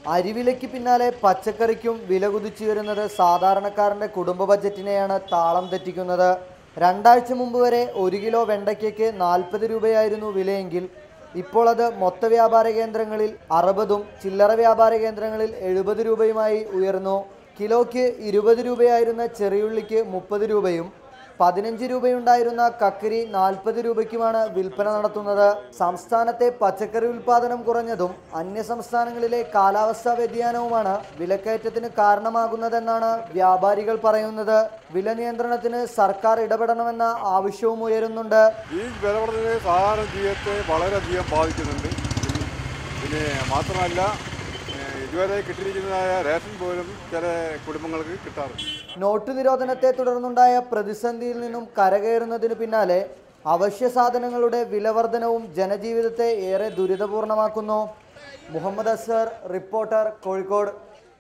അരിവിലയ്ക്ക് പിന്നാലെ പച്ചക്കറിക്കും വില കുതിച്ചുയരുന്നത് സാധാരണക്കാരന്റെ കുടുംബ ബജറ്റിനെയാണ് താളം തെറ്റിക്കുന്നത് രണ്ടാഴ്ച മുമ്പ് വരെ ഒരു കിലോ വെണ്ടയ്ക്കയ്ക്ക് നാൽപ്പത് രൂപയായിരുന്നു വിലയെങ്കിൽ ഇപ്പോൾ അത് മൊത്ത വ്യാപാര കേന്ദ്രങ്ങളിൽ അറുപതും ചില്ലറ വ്യാപാര കേന്ദ്രങ്ങളിൽ എഴുപത് രൂപയുമായി ഉയർന്നു കിലോയ്ക്ക് ഇരുപത് രൂപയായിരുന്ന ചെറിയുള്ളിക്ക് മുപ്പത് രൂപയും പതിനഞ്ച് രൂപയുണ്ടായിരുന്ന കക്കരി നാൽപ്പത് രൂപയ്ക്കുമാണ് വിൽപ്പന നടത്തുന്നത് സംസ്ഥാനത്തെ പച്ചക്കറി ഉൽപാദനം കുറഞ്ഞതും അന്യ സംസ്ഥാനങ്ങളിലെ കാലാവസ്ഥാ വ്യതിയാനവുമാണ് വിലക്കയറ്റത്തിന് കാരണമാകുന്നതെന്നാണ് വ്യാപാരികൾ പറയുന്നത് വില നിയന്ത്രണത്തിന് സർക്കാർ ഇടപെടണമെന്ന ആവശ്യവും ഉയരുന്നുണ്ട് ഈ വിലവർദ്ധന സാധാരണ ജീവിതത്തെ വളരെയധികം ബാധിക്കുന്നുണ്ട് പിന്നെ മാത്രമല്ല ഏഹ് ഇതുവരെ കിട്ടിയിരിക്കുന്നതായ റേഷൻ പോലും ചില കുടുംബങ്ങൾക്ക് കിട്ടാറുണ്ട് നോട്ട് നിരോധനത്തെ തുടർന്നുണ്ടായ പ്രതിസന്ധിയിൽ നിന്നും കരകയറുന്നതിന് പിന്നാലെ അവശ്യ സാധനങ്ങളുടെ വിലവർധനവും ജനജീവിതത്തെ ഏറെ ദുരിതപൂർണമാക്കുന്നു മുഹമ്മദ് അസർ റിപ്പോർട്ടർ കോഴിക്കോട്